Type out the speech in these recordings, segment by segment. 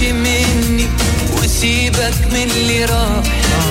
مني وسيبك من اللي راح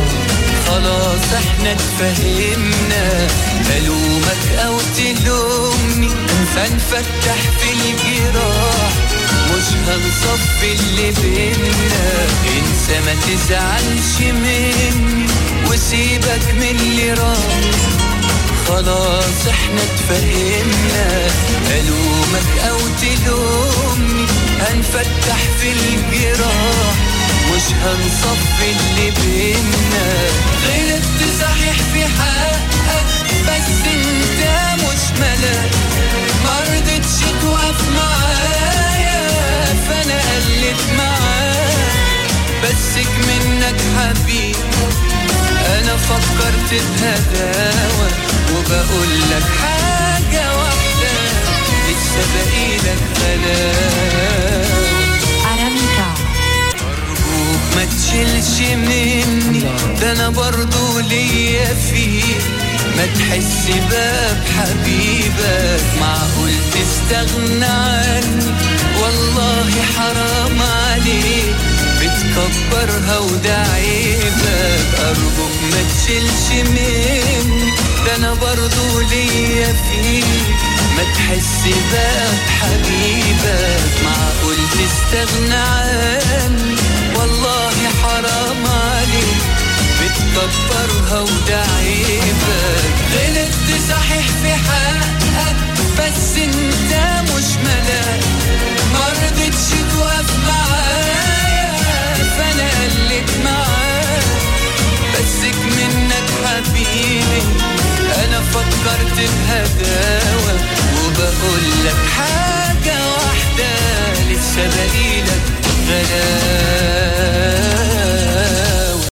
خلاص احنا اتفهمنا الومك او تلومني هنفتح في الجراح مش هنصفي اللي بينا انسى ما تزعلش مني وسيبك من اللي راح خلاص احنا اتفهمنا الومك او تلومني هنفتح في الجراح مش هنصفي اللي بينا غلطت صحيح في حقك بس انت مش ملاك مرضتش توقف معايا فانا قلت معاك بسك منك حبيبي انا فكرت بهداوة وبقول لك حاجة واحدة لسه باقي لك غلاوة Arabica. أرجوك ما تشيلش مني ده أنا برضو ليا فيك ما تحس باب حبيبك معقول تستغنى عني والله حرام عليك بتكبرها وده عيبك أرجوك ما تشيلش مني ده أنا برضو ليا فيك ما تحس باب حبيبك معقول تستغنى عني والله حرام عليك بتكبرها وده عيبك غلطت صحيح في حقك بس انت مش ملاك مرضتش توقف معايا فانا قلت معاك بسك منك حبيبي انا فكرت بهداوة وبقول لك حاجة واحدة لسه باقي لك غلاوة